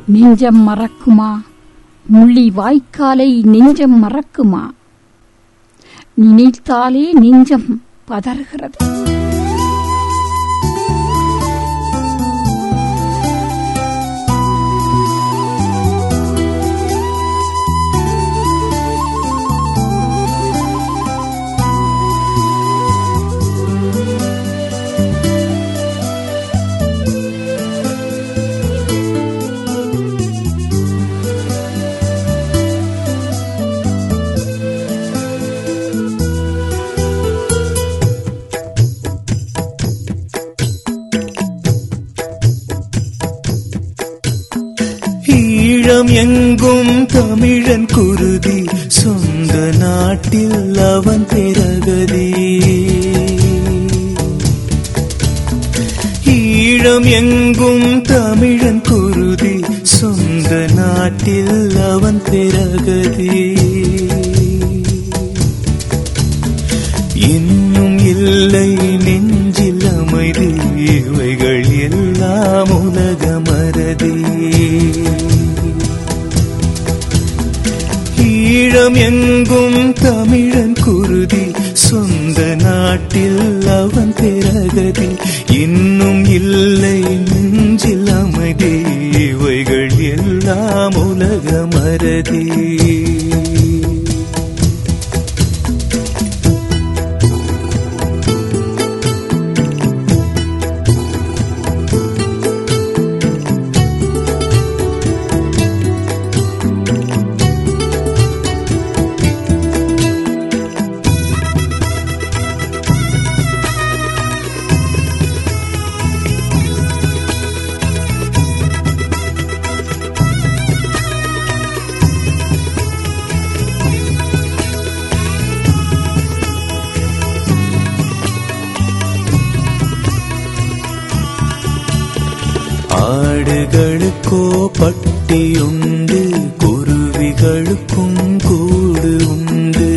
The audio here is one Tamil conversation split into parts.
நெஞ்சம் மறக்குமா முள்ளி வாய்க்காலை நெஞ்சம் மறக்குமா நினைத்தாலே நெஞ்சம் பதறுகிறது ஈழம் எங்கும் தமிழன் குருதி சொந்த நாட்டில் அவன் பிறகதி ஈழம் எங்கும் தமிழன் குருதி சொந்த நாட்டில் அவன் பிறகதி இன்னும் இல்லை நெஞ்சில் அமைதி இவைகள் எல்லாம் உலக மறதி ஈழம் எங்கும் தமிழன் குருதி சொந்த நாட்டில் அவன் பிறகதி இன்னும் இல்லை நெஞ்சில் அமைதி இவைகள் எல்லாம் உலக மறதி ஆடுகளுக்கோ பட்டியுண்டு குருவிகளுக்கும் கூடு உண்டு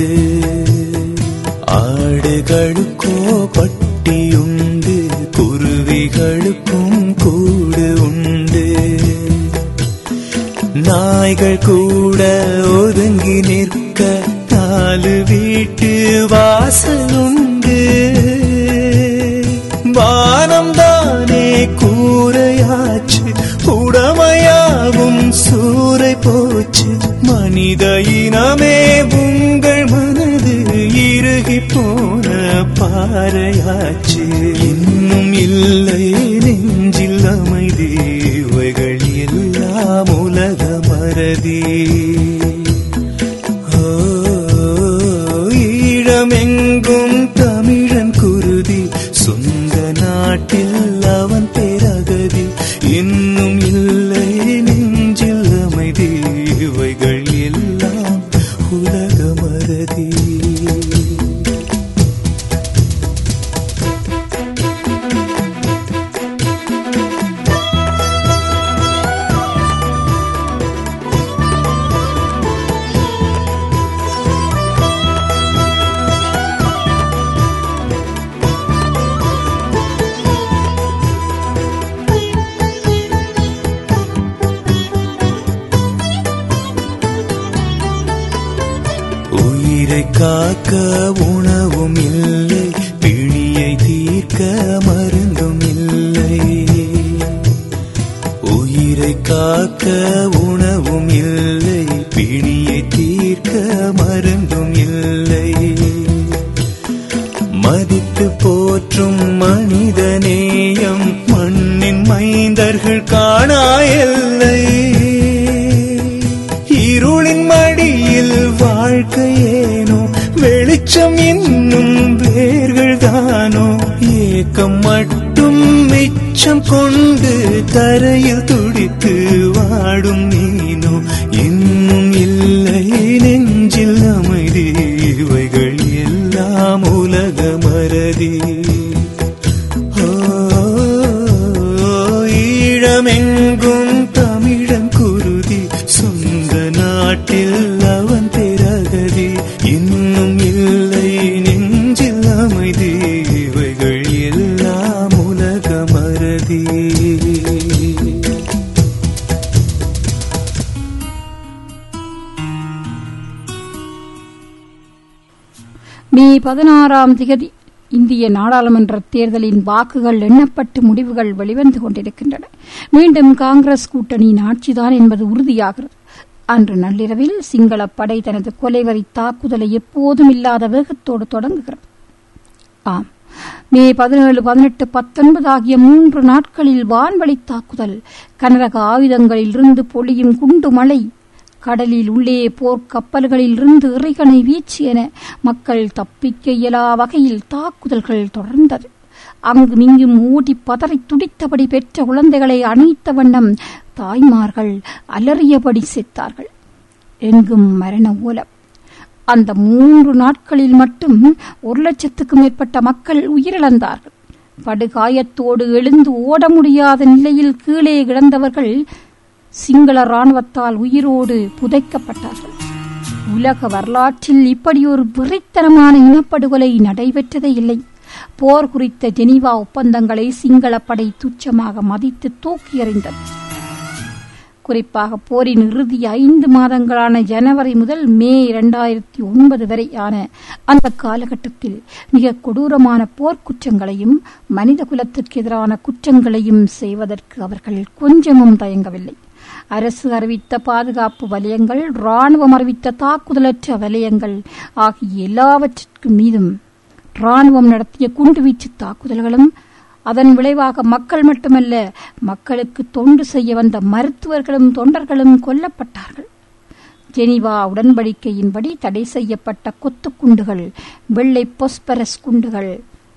ஆடுகளுக்கோ பட்டியுண்டு குருவிகளுக்கும் கூடு உண்டு நாய்கள் கூட ஒதுங்கி நிற்க நாலு வீட்டு வாசல் உண்டு வானம் தானே கூரையாச்சு உடமையாவும் சூறை போச்சு மனித இனமே உங்கள் மனது இறுகி போன பாறையாச்சு இன்னும் இல்லை நெஞ்சில் அமைதி இவைகள் எல்லாம் உலக மறதி ஓ, ஈழமெங்கும் தமிழன் குருதி சொந்த நாட்டில் அவன் பிறகதி இன்னும் இல்லை நெஞ்சில் அமைதி இவைகள் எல்லாம் உலக மறதி உயிரை காக்க உணவும் இல்லை பிணியை தீர்க்க மருந்தும் இல்லை உயிரை காக்க உணவும் இல்லை பிணியை தீர்க்க மருந்தும் இல்லை மதித்து போற்றும் மனித நேயம் மண்ணின் மைந்தர்கள் காணா எல்லை இருளின் மடியில் வாழ்க்கையேனோ வெளிச்சம் இன்னும் வேர்கள் தானோ ஏக்கம் மட்டும் மிச்சம் கொண்டு தரையில் துடித்து வாடும் நீனோ இன்னும் இல்லை நெஞ்சில் அமைதி இவைகள் எல்லாம் உலக மறதி ஓ, ஈழமெங்கும் தமிழன் குருதி சொந்த நாட்டில் அவன் பிறகதி இன்னும் இல்லை நெஞ்சில் அமைதி இவைகள் எல்லாம் உலக மறதி மே பதினாறாம் திகதி இந்திய நாடாளுமன்ற தேர்தலின் வாக்குகள் எண்ணப்பட்டு முடிவுகள் வெளிவந்து கொண்டிருக்கின்றன மீண்டும் காங்கிரஸ் கூட்டணியின் ஆட்சிதான் என்பது உறுதியாகிறது அன்று நள்ளிரவில் சிங்கள படை தனது கொலைவரி தாக்குதலை எப்போதும் இல்லாத வேகத்தோடு தொடங்குகிறது ஆம் மே பதினேழு பதினெட்டு பத்தொன்பது ஆகிய மூன்று நாட்களில் வான்வழி தாக்குதல் கனரக ஆயுதங்களில் இருந்து பொழியும் குண்டு மழை கடலில் உள்ளே போர்க்கப்பல்களில் இருந்து இறைகணை வீச்சு என மக்கள் தப்பிக்க இயலா வகையில் தாக்குதல்கள் தொடர்ந்தது அங்கும் இங்கும் ஓடி பதறி துடித்தபடி பெற்ற குழந்தைகளை அணைத்த வண்ணம் தாய்மார்கள் அலறியபடி செத்தார்கள் எங்கும் மரண ஓலம் அந்த மூன்று நாட்களில் மட்டும் ஒரு லட்சத்துக்கும் மேற்பட்ட மக்கள் உயிரிழந்தார்கள் படுகாயத்தோடு எழுந்து ஓட முடியாத நிலையில் கீழே கிடந்தவர்கள் சிங்கள ராணுவத்தால் உயிரோடு புதைக்கப்பட்டார்கள் உலக வரலாற்றில் இப்படி ஒரு விரைத்தனமான இனப்படுகொலை நடைபெற்றதே இல்லை போர் குறித்த ஜெனீவா ஒப்பந்தங்களை சிங்கள படை துச்சமாக மதித்து தூக்கி எறிந்தது குறிப்பாக போரின் இறுதி ஐந்து மாதங்களான ஜனவரி முதல் மே இரண்டாயிரத்தி ஒன்பது வரை ஆன அந்த காலகட்டத்தில் மிக கொடூரமான போர்க்குற்றங்களையும் மனித குலத்திற்கு எதிரான குற்றங்களையும் செய்வதற்கு அவர்கள் கொஞ்சமும் தயங்கவில்லை அரசு அறிவித்த பாதுகாப்பு வலயங்கள் ராணுவம் அறிவித்த தாக்குதலற்ற வலயங்கள் ஆகிய எல்லாவற்றிற்கும் மீதும் ராணுவம் நடத்திய குண்டுவீச்சு தாக்குதல்களும் அதன் விளைவாக மக்கள் மட்டுமல்ல மக்களுக்கு தொண்டு செய்ய வந்த மருத்துவர்களும் தொண்டர்களும் கொல்லப்பட்டார்கள் ஜெனிவா உடன்படிக்கையின்படி தடை செய்யப்பட்ட கொத்துக்குண்டுகள் வெள்ளை பொஸ்பரஸ் குண்டுகள்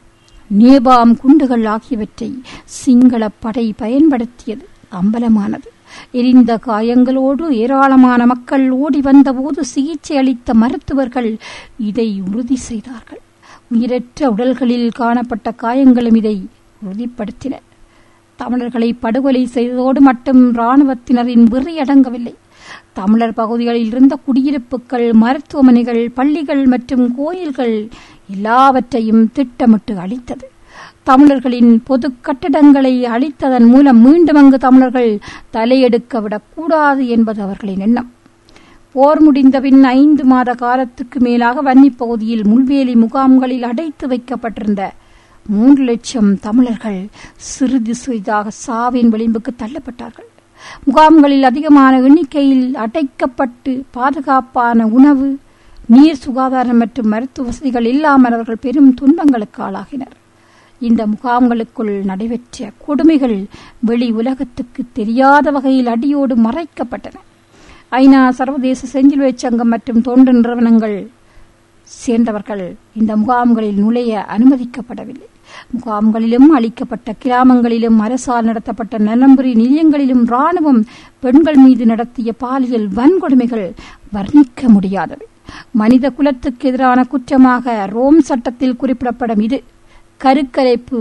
நேபாம் குண்டுகள் ஆகியவற்றை சிங்கள படை பயன்படுத்தியது அம்பலமானது எரிந்த காயங்களோடு ஏராளமான மக்கள் ஓடி வந்தபோது சிகிச்சை அளித்த மருத்துவர்கள் இதை உறுதி செய்தார்கள் உயிரற்ற உடல்களில் காணப்பட்ட காயங்களும் இதை உறுதிப்படுத்தின தமிழர்களை படுகொலை செய்ததோடு மட்டும் இராணுவத்தினரின் வெறி அடங்கவில்லை தமிழர் பகுதிகளில் இருந்த குடியிருப்புகள் மருத்துவமனைகள் பள்ளிகள் மற்றும் கோயில்கள் எல்லாவற்றையும் திட்டமிட்டு அளித்தது தமிழர்களின் பொது கட்டடங்களை அழித்ததன் மூலம் மீண்டும் அங்கு தமிழர்கள் தலையெடுக்க விடக்கூடாது என்பது அவர்களின் எண்ணம் போர் முடிந்தபின் ஐந்து மாத காலத்துக்கு மேலாக வன்னிப் பகுதியில் முள்வேலி முகாம்களில் அடைத்து வைக்கப்பட்டிருந்த மூன்று லட்சம் தமிழர்கள் சிறிது சிறிதாக சாவின் விளிம்புக்கு தள்ளப்பட்டார்கள் முகாம்களில் அதிகமான எண்ணிக்கையில் அடைக்கப்பட்டு பாதுகாப்பான உணவு நீர் சுகாதாரம் மற்றும் மருத்துவ வசதிகள் இல்லாமல் அவர்கள் பெரும் துன்பங்களுக்கு ஆளாகினர் இந்த முகாம்களுக்குள் நடைபெற்ற கொடுமைகள் வெளி உலகத்துக்கு தெரியாத வகையில் அடியோடு மறைக்கப்பட்டன ஐநா சர்வதேச செஞ்சிலுவை சங்கம் மற்றும் தொண்டு நிறுவனங்கள் சேர்ந்தவர்கள் இந்த முகாம்களில் நுழைய அனுமதிக்கப்படவில்லை முகாம்களிலும் அளிக்கப்பட்ட கிராமங்களிலும் அரசால் நடத்தப்பட்ட நலம்புரி நிலையங்களிலும் ராணுவம் பெண்கள் மீது நடத்திய பாலியல் வன்கொடுமைகள் வர்ணிக்க முடியாதவை மனித குலத்துக்கு எதிரான குற்றமாக ரோம் சட்டத்தில் குறிப்பிடப்படும் இது கருக்கலைப்பு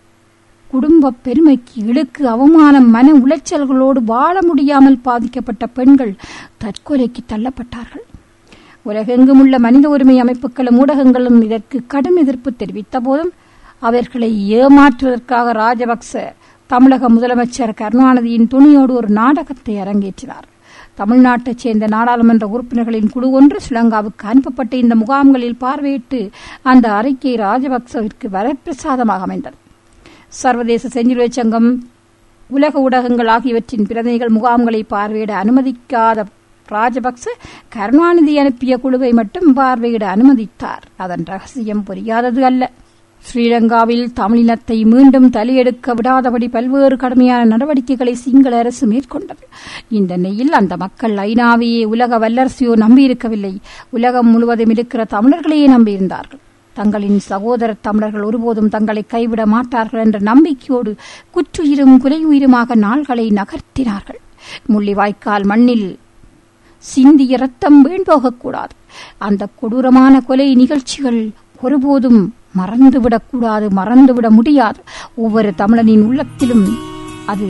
குடும்ப பெருமைக்கு இழுக்கு அவமானம் மன உளைச்சல்களோடு வாழ முடியாமல் பாதிக்கப்பட்ட பெண்கள் தற்கொலைக்கு தள்ளப்பட்டார்கள் உலகெங்கும் உள்ள மனித உரிமை அமைப்புகளும் ஊடகங்களும் இதற்கு கடும் எதிர்ப்பு தெரிவித்த போதும் அவர்களை ஏமாற்றுவதற்காக ராஜபக்ச தமிழக முதலமைச்சர் கருணாநிதியின் துணியோடு ஒரு நாடகத்தை அரங்கேற்றினார் தமிழ்நாட்டைச் சேர்ந்த நாடாளுமன்ற உறுப்பினர்களின் குழு ஒன்று ஸ்ரீலங்காவுக்கு அனுப்பப்பட்டு இந்த முகாம்களில் பார்வையிட்டு அந்த அறிக்கை ராஜபக்சவிற்கு வரப்பிரசாதமாக அமைந்தது சர்வதேச செஞ்சிலுவை சங்கம் உலக ஊடகங்கள் ஆகியவற்றின் பிரதிநிதிகள் முகாம்களை பார்வையிட அனுமதிக்காத ராஜபக்ச கருணாநிதி அனுப்பிய குழுவை மட்டும் பார்வையிட அனுமதித்தார் அதன் ரகசியம் புரியாதது அல்ல ஸ்ரீலங்காவில் தமிழினத்தை மீண்டும் தலையெடுக்க விடாதபடி பல்வேறு கடுமையான நடவடிக்கைகளை சிங்கள அரசு மேற்கொண்டது இந்த நிலையில் அந்த மக்கள் ஐநாவையே உலக வல்லரசையோ நம்பியிருக்கவில்லை உலகம் முழுவதும் இருக்கிற தமிழர்களையே நம்பியிருந்தார்கள் தங்களின் சகோதர தமிழர்கள் ஒருபோதும் தங்களை கைவிட மாட்டார்கள் என்ற நம்பிக்கையோடு குற்றுயிரும் குலையுயிருமாக நாள்களை நகர்த்தினார்கள் முள்ளிவாய்க்கால் மண்ணில் சிந்திய ரத்தம் வீண் போகக்கூடாது அந்த கொடூரமான கொலை நிகழ்ச்சிகள் ஒருபோதும் மறந்துவிடக்கூடாது மறந்துவிட முடியாது ஒவ்வொரு தமிழனின் உள்ளத்திலும் அது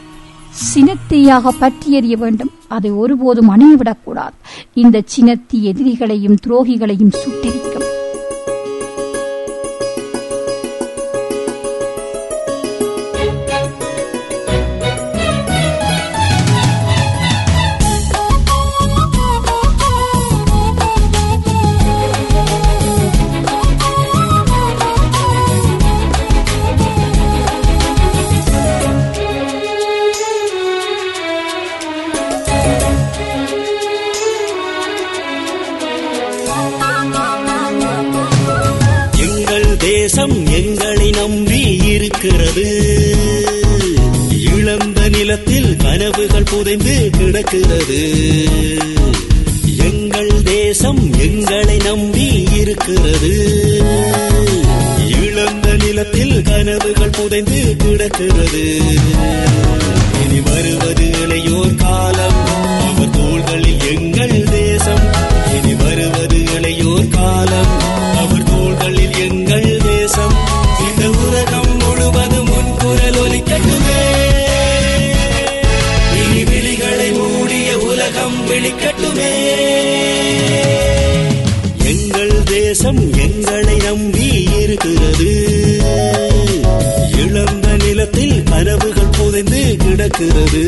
சினத்தீயாக பற்றி எறிய வேண்டும் அதை ஒருபோதும் அணையவிடக்கூடாது இந்த சினத்தி எதிரிகளையும் துரோகிகளையும் சுட்டெரிக்கும் நிலத்தில் கனவுகள் புதைந்து கிடக்கிறது எங்கள் தேசம் எங்களை நம்பி இருக்கிறது இழந்த நிலத்தில் கனவுகள் புதைந்து கிடக்கிறது இனி வருவது இளையோர் காலம் அவர் தோள்களில் எங்கள் தேசம் இனி வருவது இளையோர் காலம் அவர் தோள்களில் எங்கள் தேசம் இந்த உலகம் முழுவதும் உன் குரல் ஒலிக்கட்டுமே இனி விழிகளை மூடிய உலகம் விழிக்கட்டுமே எங்கள் தேசம் எங்களை நம்பி இருக்கிறது இழந்த நிலத்தில் கனவுகள் புதைந்து கிடக்கிறது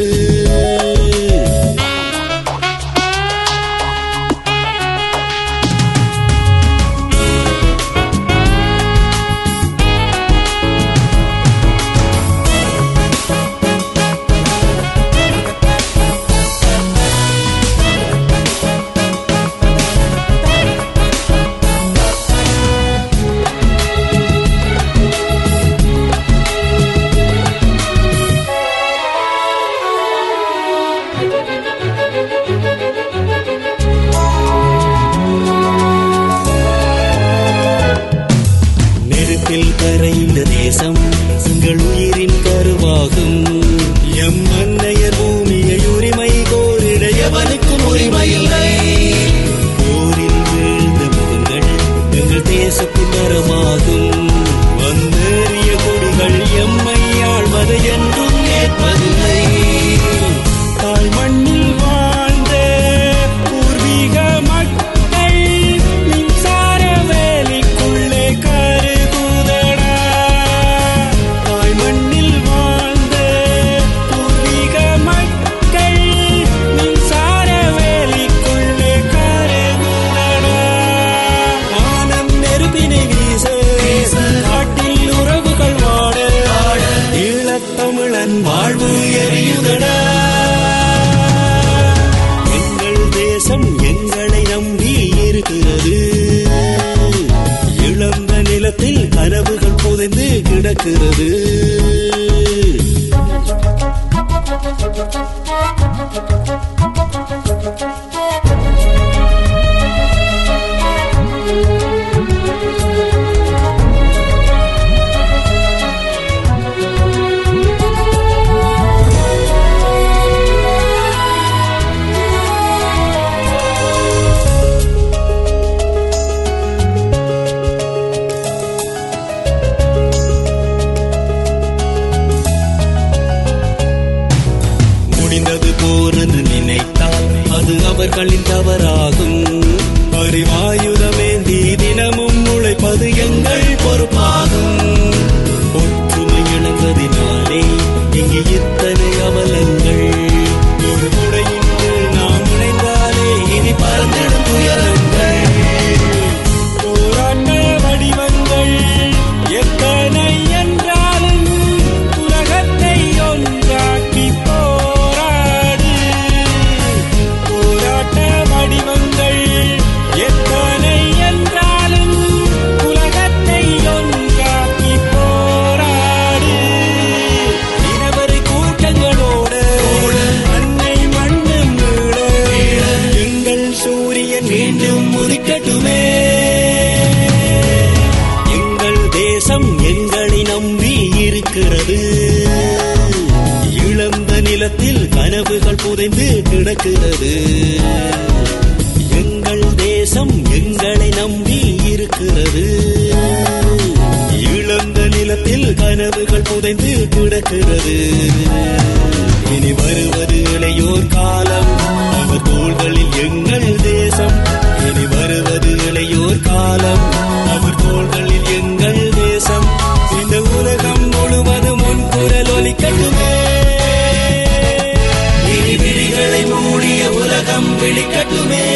நெருப்பில் கரைந்த தேசம் எங்கள் உயிரின் கருவாகும் எம் அன்னையர் பூமியை உரிமை கோரிட எவனுக்கும் உரிமை இல்லை போரில் வீழ்ந்த முகங்கள் எங்கள் தேசத்தின் மரமாகும் வந்தேறிய கொடிகள் எம்மை ஆழ்வது என்றும் ஏற்பதில்லை தாய் மண்ணில் வாழ்ந்த பூர்வீக மக்கள் மின்சார வேலிக்குள்ளே கருகுதடா தாய் மண்ணில் வாழ்ந்த பூர்வீக மக்கள் மின்சார வேலிக்குள்ளே கருகுதடா வானம் நெருப்பினை வீச காட்டில் உறவுகள் வாட ஈழத்தமிழன் வாழ்வு எரியுதடா எங்கள் தேசம் எங்களை நம்பி இருக்கிறது இழந்த நிலத்தில் கனவுகள் புதைந்து கிடக்கிறது முடிந்தது போரென்று நினைத்தால் அது அவர்களின் தவறாகும் அறிவாயுதமேந்தி தினமும் உழைப்பது எங்கள் பொறுப்பாகும் ஒற்றுமை இழந்ததினாலே இங்கு இத்தனை அவலங்கள் ஒரு முறையின் கீழ் நாம் இணைந்தாலே இனி பறந்திடும் துயரங்கள் போராட்ட வடிவங்கள் எத்தனை என்றாலும் உலகத்தை ஒன்றாக்கி போராடு போராட்ட வடிவங்கள் எத்தனை என்றாலும் உலகத்தை ஒன்றாக்கி போராடு இனவரை கூட்டங்களோடு அன்னை மண்ணும் மீள எங்கள் சூரியன் மீண்டும் உதிக்கட்டுமே எங்கள் தேசம் எங்களை நம்பி இருக்கிறது இழந்த நிலத்தில் கனவுகள் புதைந்து கிடக்கிறது எங்கள் தேசம் எங்களை நம்பி இருக்கிறது இழந்த நிலத்தில் கனவுகள் புதைந்து கிடக்கிறது இனி வருவது இளையோர் காலம் அவர் தோள்களில் எங்கள் தேசம் இனி வருவது இளையோர் காலம் அவர் தோள்களில் எங்கள் தேசம் இந்த உலகம் முழுவதும் உன் குரல் ஒலிக்கட்டுமே இனி விழிகளை மூடிய உலகம் விழிக்கட்டுமே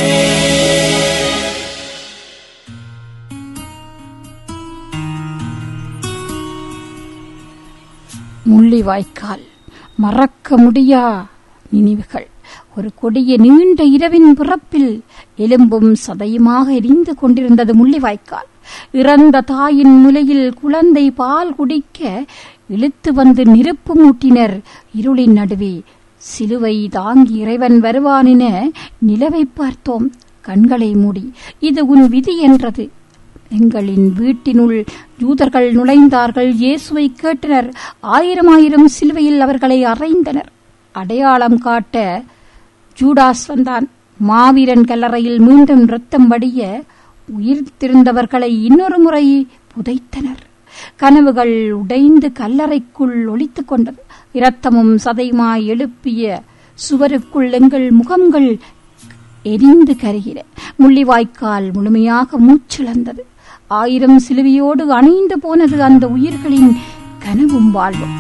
முள்ளிவாய்க்கால் மறக்க முடியா நினைவுகள் ஒரு கொடிய நீண்ட இரவின் பிறப்பில் எலும்பும் சதையுமாக எரிந்து கொண்டிருந்தது முள்ளிவாய்க்கால் இறந்த தாயின் முலையில் குழந்தை பால் குடிக்க இழுத்து வந்து நெருப்பு மூட்டினர் இருளின் நடுவே சிலுவை தாங்கி இறைவன் வருவானின நிலவை பார்த்தோம் கண்களை மூடி இது உன் விதி என்றது எங்களின் வீட்டினுள் யூதர்கள் நுழைந்தார்கள் இயேசுவை கேட்டனர் ஆயிரம் ஆயிரம் சிலுவையில் அவர்களை அறைந்தனர் அடையாளம் காட்ட ஜூடாஸ் வந்தான் மாவீரன் கல்லறையில் மீண்டும் ரத்தம் வடிய உயிர்த்திருந்தவர்களை இன்னொரு முறை புதைத்தனர் கனவுகள் உடைந்து கல்லறைக்குள் ஒளித்துக் கொண்டது இரத்தமும் சதையுமாய் எழுப்பிய சுவருக்குள் எங்கள் முகங்கள் எரிந்து கருகிற முள்ளிவாய்க்கால் முழுமையாக மூச்சிழந்தது ஆயிரம் சிலுவையோடு அணைந்து போனது அந்த உயிர்களின் கனவும் வாழ்வும்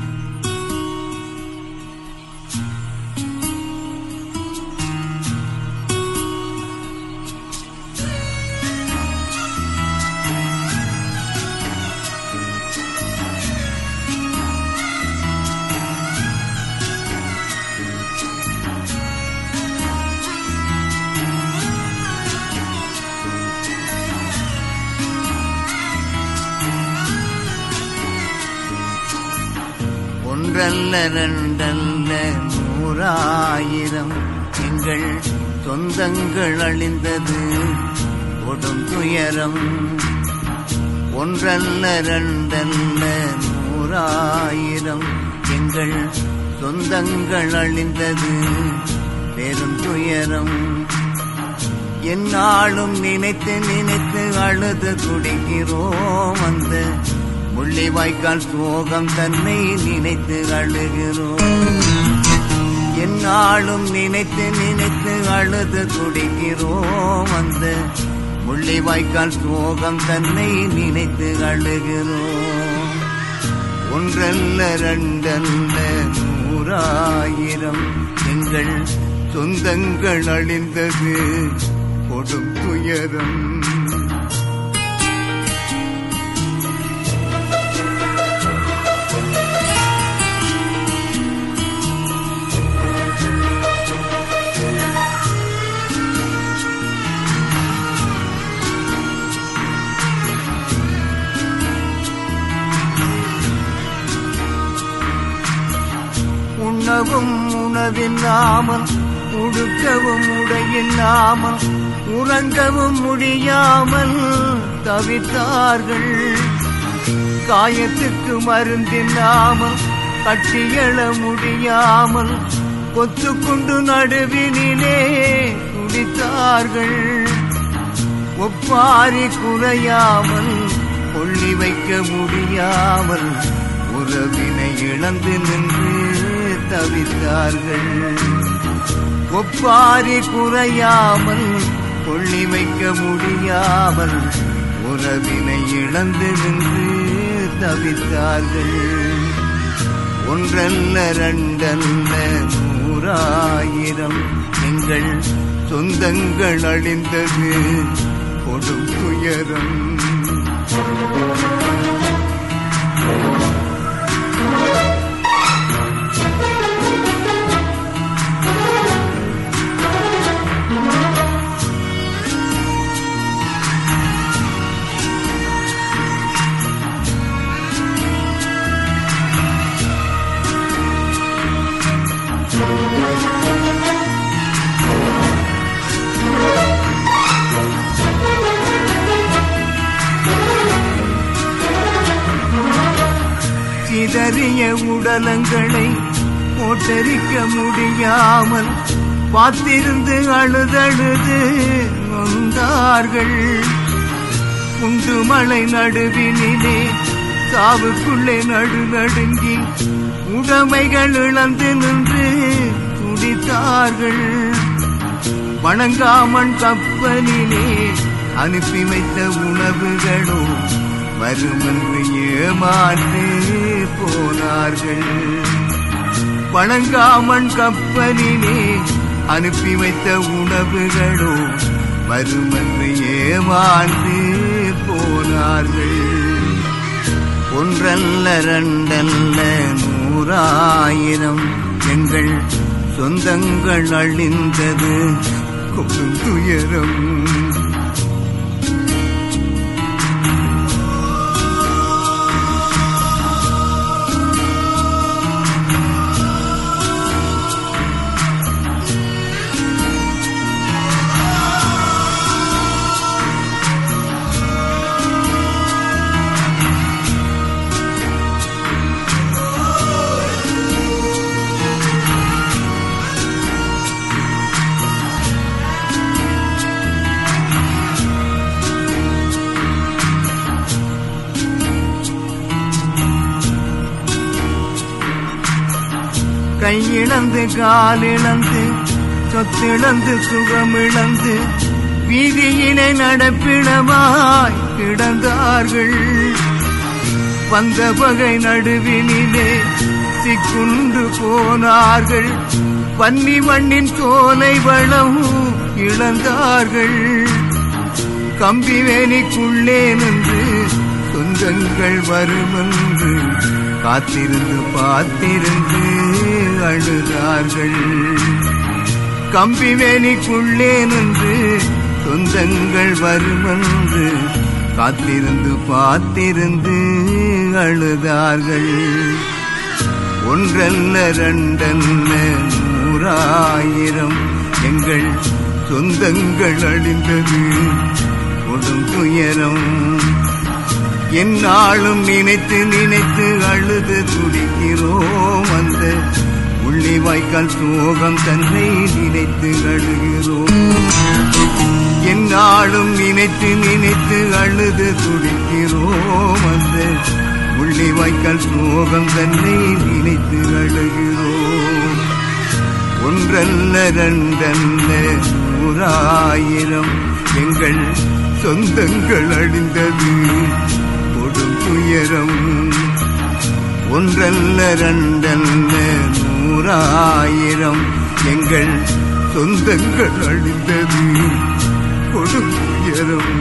ஒன்றல்ல ரெண்டல்ல நூறாயிரம் எங்கள் சொந்தங்கள் அழிந்தது கொடும் துயரம் ஒன்றல்ல ரெண்டல்ல நூறாயிரம் எங்கள் சொந்தங்கள் அழிந்தது பெரும் துயரம் என்னாலும் நினைத்து நினைத்து அழுது துடிக்கிறோம் அந்த முள்ளிவாய்க்கால் சோகம் தன்னை நினைத்து அழுகிறோம் என்னாலும் நினைத்து நினைத்து அழுது துடிக்கிறோம் அந்த முள்ளிவாய்க்கால் சோகம் தன்னை நினைத்து அழுகிறோம் ஒன்றல்ல ரெண்டல்ல நூறாயிரம் எங்கள் சொந்தங்கள் அழிந்தது கொடும் துயரம் உண்ணவும் உணவில்லாமல் உடுக்கவும் உடையில்லாமல் உறங்கவும் முடியாமல் தவித்தார்கள் காயத்துக்கு மருந்தில்லாமல் கட்டியெழ முடியாமல் கொத்துக்குண்டு நடுவினிலே துடித்தார்கள் ஒப்பாரி குறையாமல் கொள்ளி வைக்க முடியாமல் உறவினை இழந்து நின்று தவித்தார்கள் ஒப்பாரி குறையாமல் கொள்ளி வைக்க முடியாமல் உறவினை இழந்து நின்று தவித்தார்கள் ஒன்றல்ல ரெண்டல்ல நூறாயிரம் எங்கள் சொந்தங்கள் அழிந்தது கொடும் துயரம் சிதறிய உடலங்களை போட்டரிக்க முடியாமல் பார்த்திருந்து அழுதழுது நொந்தார்கள் குண்டு மலை நடுவினிலே சாவுக்குள்ளே நடு நடுங்கி உடைமைகள் இழந்து நின்று துடித்தார்கள் வணங்காமன் கப்பலிலே அனுப்பி வைத்த உணவுகளோ வருமென்று ஏமாந்து போனார்கள் வணங்காமன் கப்பலிலே அனுப்பி வைத்த உணவுகளோ வருமென்று ஏமாந்து போனார்கள் ஒன்றல்ல ரெண்டல்ல நூறாயிரம் எங்கள் சொந்தங்கள் அழிந்தது கொடும் துயரம் கையிழந்து காலிழந்து சொத்திழந்து சுகமிழந்து வீதியினை நடப்பிடமாய் கிடந்தார்கள் வந்த பகை நடுவினிலே சிக்குண்டு போனார்கள் பன்னி மண்ணின் சோலை வளம் இழந்தார்கள் கம்பிவேலிக்குள்ளே நின்று சொந்தங்கள் வருமென்று காத்திருந்து பார்த்திருந்து அழுதார்கள் கம்பிவேலிக்குள்ளே நின்று சொந்தங்கள் வருமென்று காத்திருந்து பார்த்திருந்து அழுதார்கள் ஒன்றல்ல ரெண்டல்ல நூறாயிரம் எங்கள் சொந்தங்கள் அழிந்தது கொடும் துயரம் என்னாலும் நினைத்து நினைத்து அழுது துடிக்கிறோம் அந்த உள்ளி வாய்க்கால் சோகம் தன்னை நினைத்து அழுகிறோம் என்னாலும் நினைத்து நினைத்து அழுது துடிக்கிறோம் அந்த உள்ளி வாய்க்கால் சோகம் தன்னை நினைத்து அழுகிறோம் ஒன்றல்ல ரெண்டல்ல நூறாயிரம் எங்கள் சொந்தங்கள் அழிந்தது கொடும் துயரம் ஒன்றல்ல ரெண்டல்ல நூறாயிரம் எங்கள் சொந்தங்கள் அழிந்தது கொடும் துயரம்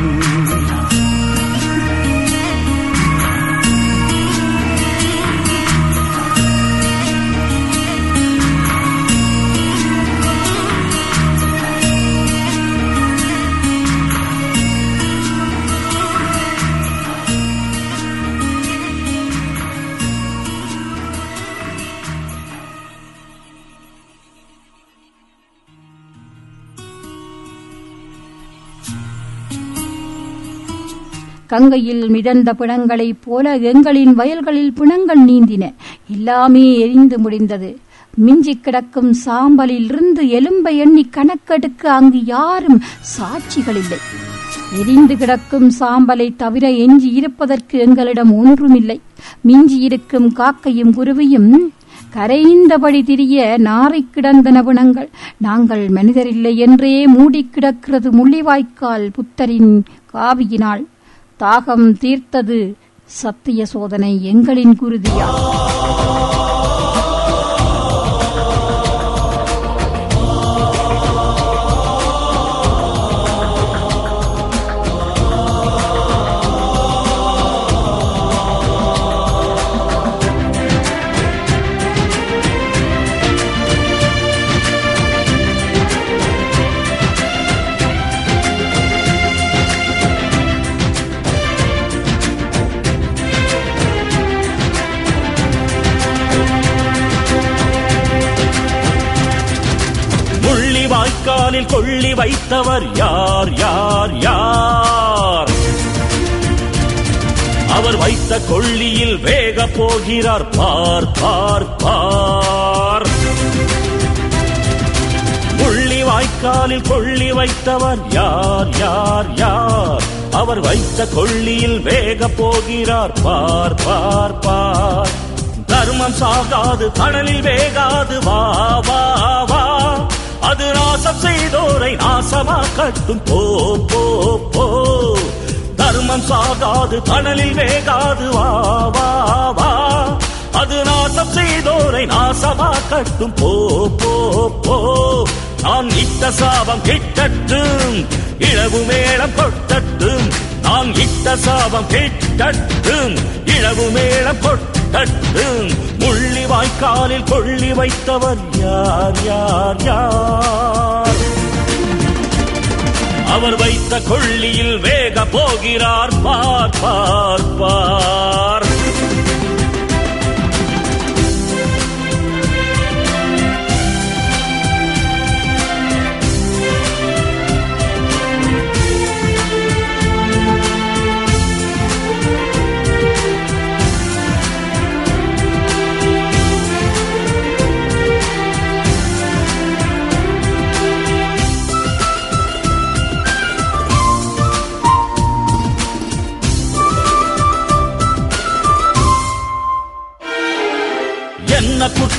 கங்கையில் மிதந்த பிணங்களைப் போல எங்களின் வயல்களில் பிணங்கள் நீந்தின எல்லாமே எரிந்து முடிந்தது மிஞ்சிக் கிடக்கும் சாம்பலிலிருந்து எலும்பை எண்ணி கணக்கெடுக்க அங்கு யாரும் சாட்சிகள் இல்லை எரிந்து கிடக்கும் சாம்பலை தவிர எஞ்சி இருப்பதற்கு எங்களிடம் ஒன்றுமில்லை மிஞ்சி இருக்கும் காக்கையும் குருவியும் கரைந்தபடி திரிய நாறிக் கிடந்தன பிணங்கள் நாங்கள் மனிதரில்லை என்றே மூடிக் கிடக்கிறது முள்ளிவாய்க்கால் புத்தரின் காவியினால் தாகம் தீர்த்தது சத்திய சோதனை எங்களின் குருதியா முள்ளி வாய்க்காலில் கொள்ளி வைத்தவர் யார் யார் யார் அவர் வைத்த கொள்ளியில் வேக போகிறார் பார் பார் பார் முள்ளி வாய்க்காலில் கொள்ளி வைத்தவர் யார் யார் யார் அவர் வைத்த கொள்ளியில் வேக போகிறார் பார் பார் பார் தர்மம் சாகாது கடலில் வேகாது வா வா வா அது நாசம் செய்தோரை நாசமா கட்டும் போ போ போ தர்மம் சாகாது கடலில் வேகாது வா வா வா அது நாசம் செய்தோரை நாசமா கட்டும் போ போ போ நான் இட்ட சாபம் கிட்டட்டும் இழவு மேளம் கொட்டட்டும் நான் இட்ட சாபம் கிட்டட்டும் இழவு மேளம் கொட்டட்டும் முள்ளி வாய்க்காலில் கொள்ளி வைத்தவர் யார் யார் யார் அவர் வைத்த கொள்ளியில் வேக போகிறார் பார் பார் பார்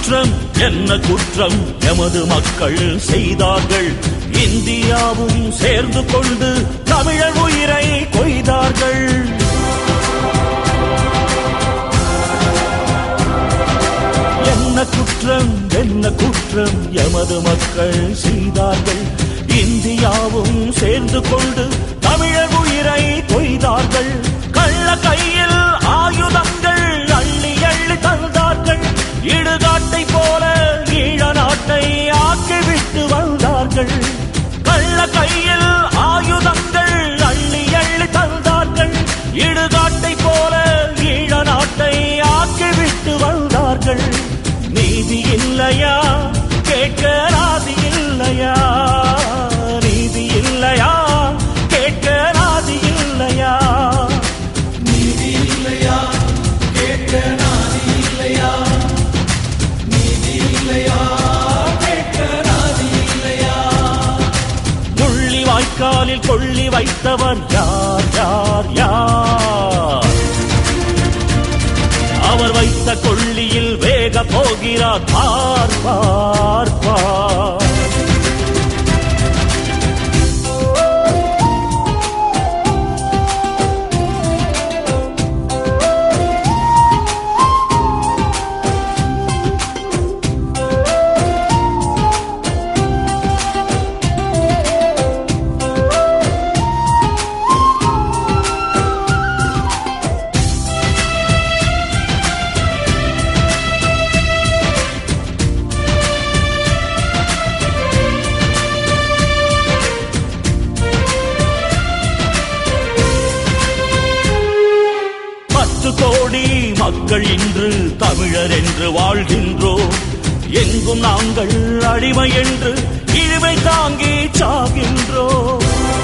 குற்றம் என்ன குற்றம் எமது மக்கள் செய்தார்கள் இந்தியாவும் சேர்ந்து கொண்டு தமிழர் உயிரை கொய்தார்கள் என்ன குற்றம் என்ன குற்றம் எமது மக்கள் செய்தார்கள் இந்தியாவும் சேர்ந்து கொண்டு தமிழர் உயிரை கொய்தார்கள் கள்ள கையில் ஆயுதங்கள் அள்ளி அள்ளி தந்தார்கள் இடுகாட்டை போல ஈழ நாட்டை ஆக்கிவிட்டு வந்தார்கள் கள்ள கையில் ஆயுதங்கள் அள்ளி அள்ளி தந்தார்கள் இடுகாட்டை போல ஈழ நாட்டை ஆக்கிவிட்டு வந்தார்கள் நீதி இல்லையா கேட்க ராதி இல்லையா நீதி இல்லையா கேட்க ராதி இல்லையா நீதி இல்லையா கேட்க நாதி இல்லையா நீதி இல்லையா கேட்க நாதி இல்லையா முள்ளி வாய்க்காலில் கொள்ளி வைத்தவர் யார் யார் யார் அவர் வைத்த கொள்ளியில் வேக போகிறார் பார் பார் பார் பத்து கோடி மக்கள் இன்று தமிழர் என்று வாழ்கின்றோம் எங்கும் நாங்கள் அடிமை என்று இழிவை தாங்கி சாகின்றோம்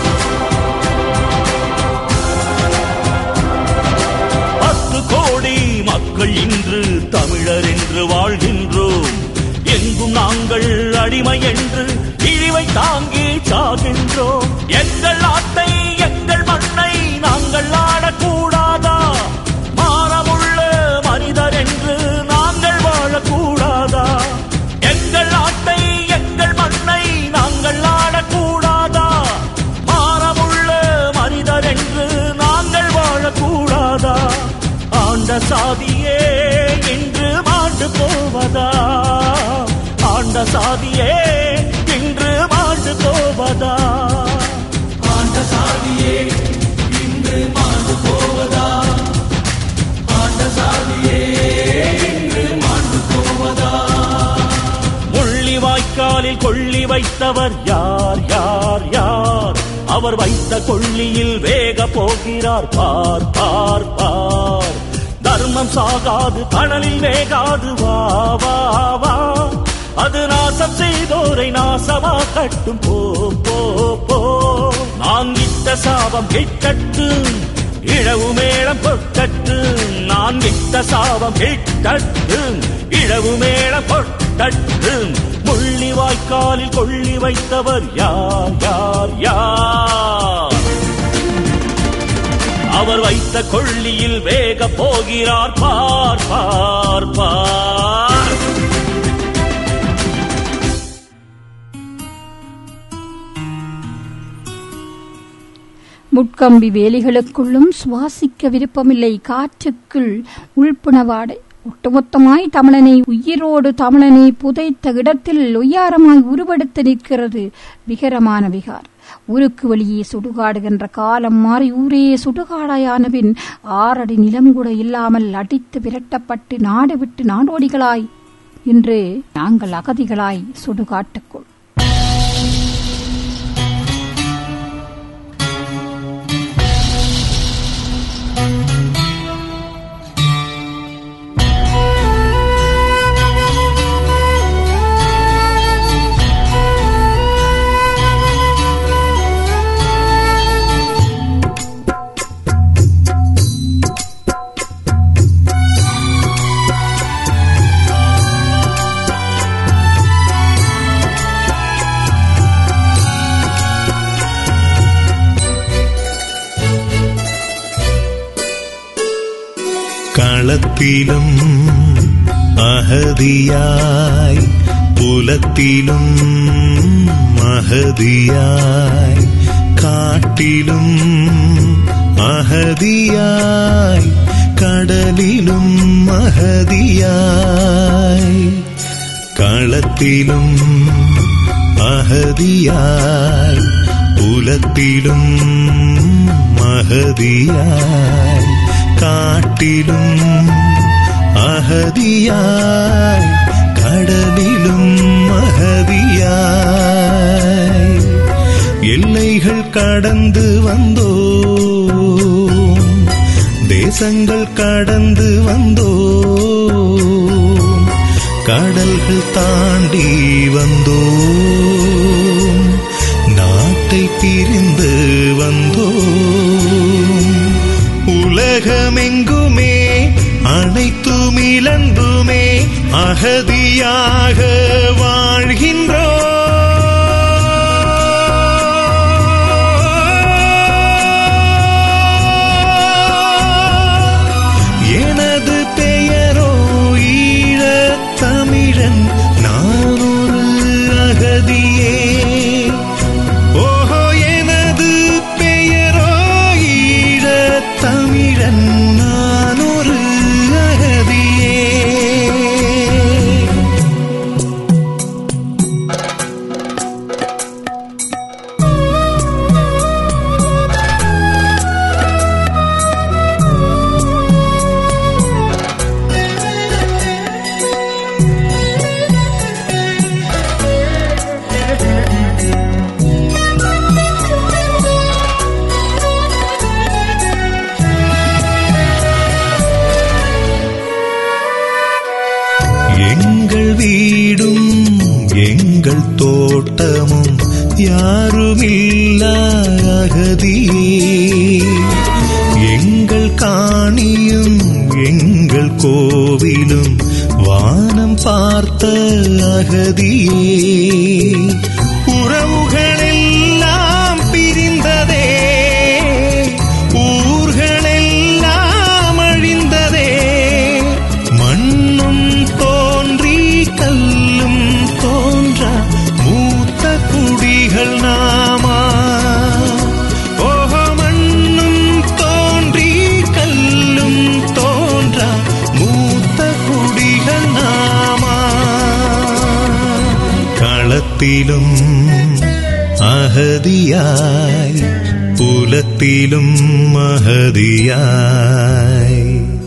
பத்து கோடி மக்கள் இன்று தமிழர் என்று வாழ்கின்றோம் எங்கும் நாங்கள் அடிமை என்று இழிவை தாங்கி சாகின்றோம் எங்கள் நாட்டை எங்கள் மண்ணை நாங்கள் ஆடக்கூடாதா மானமுள்ள மனிதர் என்று நாங்கள் வாழக்கூடாதா எங்கள் நாட்டை எங்கள் மண்ணை நாங்கள் ஆடக்கூடாதா மானமுள்ள மனிதர் என்று நாங்கள் வாழக்கூடாதா ஆண்ட சாதியே இன்று மாண்டு போவதா ஆண்ட சாதியே இன்று மாண்டு போவதா ஆண்ட சாதியே இன்று மாண்டு போவதா ஆண்ட சாதியே இன்று மாண்டு போவதா முள்ளி வாய்க்காலில் கொள்ளி வைத்தவர் யார் யார் யார் அவர் வைத்த கொள்ளியில் வேக போகிறார் பார் பார் பார் தர்மம் சாகாது கடலில் வேகாது வா வா வா அது நாசம் செய்தோரை நாசமா கட்டும் போ போ போ நான் இட்ட சாபம் கிட்டட்டும் இழவு மேளம் கொட்டட்டும் நான் விட்ட சாபம் கிட்டட்டும் இழவு மேளம் கொட்டட்டும் முள்ளி வாய்க்காலில் கொள்ளி வைத்தவர் யார் யார் யார் அவர் வைத்த கொள்ளியில் வேக போகிறார் பார் பார் பார் முட்கம்பி வேலிகளுக்குள்ளும் சுவாசிக்க விருப்பமில்லை காற்றுக்குள் உள்புணவாடை ஒட்டுமொத்தமாய் தமிழனை உயிரோடு தமிழனை புதைத்த இடத்தில் ஒய்யாரமாய் உருவெடுத்து நிற்கிறது விகரமான விகார் ஊருக்கு வெளியே சுடுகாடுகின்ற காலம் மாறி ஊரே சுடுகாடாயான பின் ஆறடி நிலம் கூட இல்லாமல் அடித்து விரட்டப்பட்டு நாடு விட்டு நாடோடிகளாய் இன்று நாங்கள் அகதிகளாய் சுடுகாட்டுக்குள் களத்திலும் அகதியாய் புலத்திலும் அகதியாய் காட்டிலும் அகதியாய் கடலிலும் அகதியாய் களத்திலும் அகதியாய் புலத்திலும் அகதியாய் காட்டிலும் அகதியாய் கடலிலும் அகதியாய் எல்லைகள் கடந்து வந்தோம் தேசங்கள் கடந்து வந்தோம் கடல்கள் தாண்டி வந்தோம் நாட்டை பிரிந்து வந்தோம் உலகமெங்குமே அனைத்தும் இழந்துமே அகதியாக வாழ்கின்றோம் எனது பெயரோ ஈழத் தமிழன் நான் ஒரு அகதியே ஓஹோ எனது பெயரோ ஈழத் தமிழன் நான் ஒரு அகதியே எங்கள் வீடும் எங்கள் தோட்டமும் யாருமில்லா அகதியே எங்கள் காணியும் எங்கள் கோவிலும் வானம் பார்த்த அகதியே உறவுகளெல்லாம் பிரிந்ததே ஊர்களெல்லாம் அழிந்ததே மண்ணும் தோன்றி கல்லும் தோன்றா மூத்த குடிகள் நாமா ஓஹோ மண்ணும் தோன்றி கல்லும் தோன்றா மூத்த குடிகள் நாமா களத்திலும் அகதியாய் புலத்திலும் அகதியாய்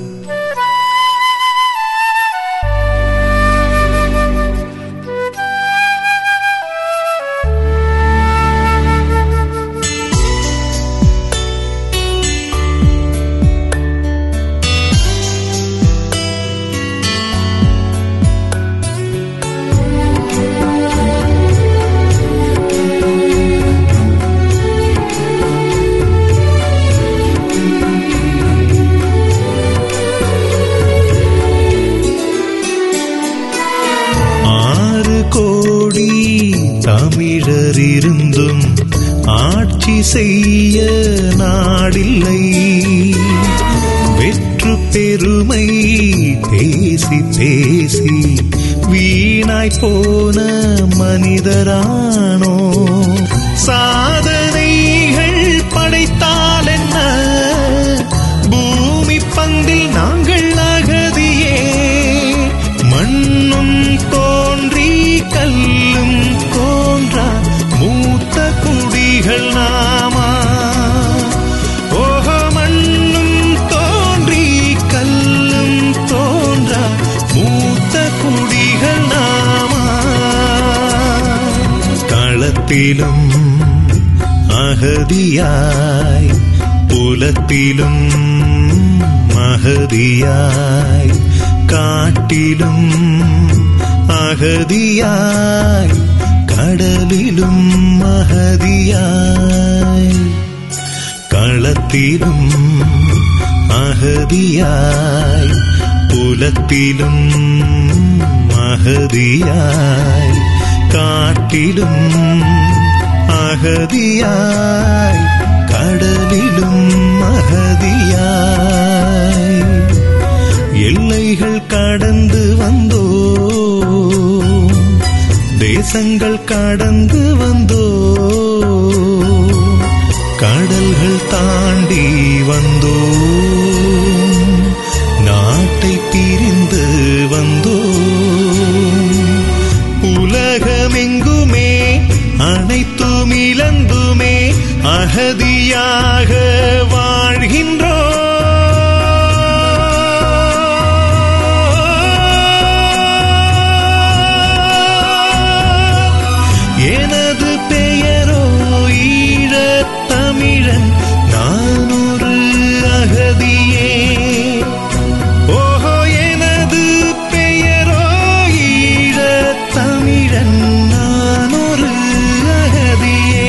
ஆறு கோடி தமிழர் இருந்தும் ஆட்சி செய்ய நாடில்லை வெற்று பெருமை பேசி பேசி வீணாய் போன மனிதரானோ சாதனைகள் படைத்தால் என்ன பூமி பந்தில் நாங்கள் அகதியே மண்ணும் தோன்றி கல்லும் தோன்றா மூத்த குடிகள் நாமா ஓஹோ மண்ணும் தோன்றி கல்லும் தோன்றா மூத்த குடிகள் நாமா களத்திலும் அகதியாய் புலத்திலும் அகதியாய் காட்டிலும் அகதியாய் கடலிலும் அகதியாய் களத்திலும் அகதியாய் புலத்திலும் அகதியாய் காட்டிலும் அகதியாய் கடலிலும் அகதியாய் எல்லைகள் கடந்து வந்தோ தேசங்கள் கடந்து வந்தோ கடல்கள் தாண்டி வந்தோ நாட்டை பிரிந்து வந்தோ உலகமெங்குமே அனைத்தும் இழந்துமே அகதியாக வாழ்கின்றோ எனது பெயரோ ஈழத் தமிழன் நான் ஒரு அகதியே ஓஹோ எனது பெயரோ ஈழத் தமிழன் நான் ஒரு அகதியே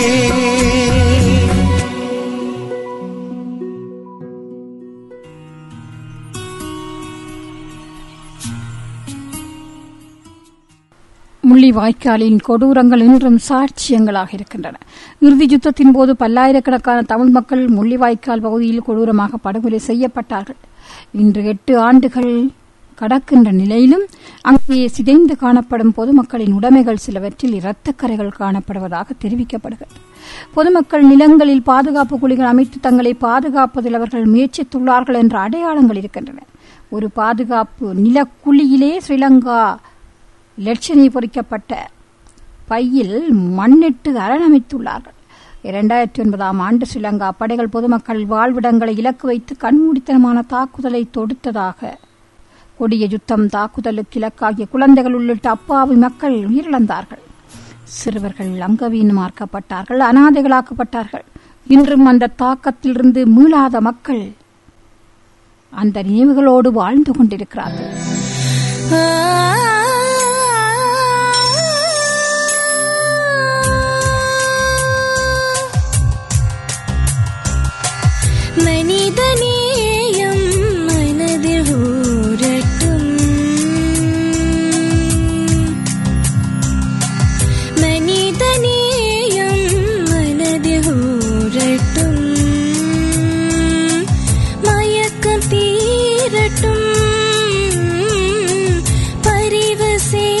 முள்ளிவாய்க்காலின் கொடூரங்கள் இன்றும் சாட்சியங்களாக இருக்கின்றன இறுதி யுத்தத்தின் போது பல்லாயிரக்கணக்கான தமிழ் மக்கள் முள்ளிவாய்க்கால் பகுதியில் கொடூரமாக படுகொலை செய்யப்பட்டார்கள் இன்று எட்டு ஆண்டுகள் கடக்கின்ற நிலையிலும் அங்கே சிதைந்து காணப்படும் பொதுமக்களின் உடைமைகள் சிலவற்றில் இரத்தக்கரைகள் காணப்படுவதாக தெரிவிக்கப்படுகிறது பொதுமக்கள் நிலங்களில் பாதுகாப்பு குழிகள் அமைத்து தங்களை பாதுகாப்பதில் அவர்கள் முயற்சித்துள்ளார்கள் என்ற அடையாளங்கள் இருக்கின்றன ஒரு பாதுகாப்பு நிலக்குழியிலே ஸ்ரீலங்கா லட்சணி பொறிக்கப்பட்ட பையில் மண்ணிட்டு அரணமைத்துள்ளார்கள் இரண்டாயிரத்தி ஒன்பதாம் ஆண்டு ஸ்ரீலங்கா படைகள் பொதுமக்கள் வாழ்விடங்களை இலக்கு வைத்து கண்மூடித்தனமான தாக்குதலை தொடுத்ததாக கொடிய யுத்தம் தாக்குதலுக்கு இலக்காகிய குழந்தைகள் உள்ளிட்ட அப்பாவி மக்கள் உயிரிழந்தார்கள் சிறுவர்கள் அங்கவீனமாக்கப்பட்டார்கள் அனாதைகளாக்கப்பட்டார்கள் இன்றும் அந்த தாக்கத்திலிருந்து மீளாத மக்கள் அந்த நினைவுகளோடு வாழ்ந்து கொண்டிருக்கிறார்கள் மனிதநேயம் மனதில் ஊரட்டும் மனிதநேயம் மனதில் ஊரட்டும் மயக்கம் தீரட்டும் பரிவு சே